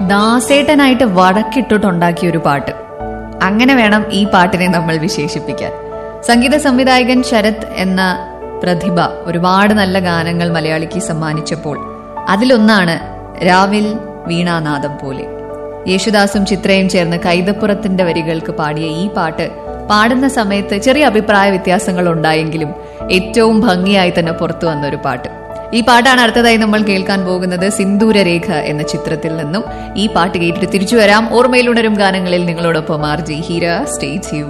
ദാസേട്ടനായിട്ട് വടക്കിട്ടിട്ടുണ്ടാക്കിയ ഒരു പാട്ട് അങ്ങനെ വേണം ഈ പാട്ടിനെ നമ്മൾ വിശേഷിപ്പിക്കാൻ സംഗീത സംവിധായകൻ ശരത് എന്ന പ്രതിഭ ഒരുപാട് നല്ല ഗാനങ്ങൾ മലയാളിക്ക് സമ്മാനിച്ചപ്പോൾ അതിലൊന്നാണ് രാവിൽ വീണാനാദം പോലെ യേശുദാസും ചിത്രയും ചേർന്ന് കൈതപ്പുറത്തിന്റെ വരികൾക്ക് പാടിയ ഈ പാട്ട് പാടുന്ന സമയത്ത് ചെറിയ അഭിപ്രായ വ്യത്യാസങ്ങൾ ഉണ്ടായെങ്കിലും ഏറ്റവും ഭംഗിയായി തന്നെ പുറത്തു വന്ന ഒരു പാട്ട് ഈ പാട്ടാണ് അടുത്തതായി നമ്മൾ കേൾക്കാൻ പോകുന്നത് സിന്ദൂരരേഖ എന്ന ചിത്രത്തിൽ നിന്നും ഈ പാട്ട് കേട്ടിട്ട് തിരിച്ചു വരാം ഓർമ്മയിലുണരും ഗാനങ്ങളിൽ നിങ്ങളോടൊപ്പം ആർ ജി ഹീര സ്റ്റേറ്റ് യു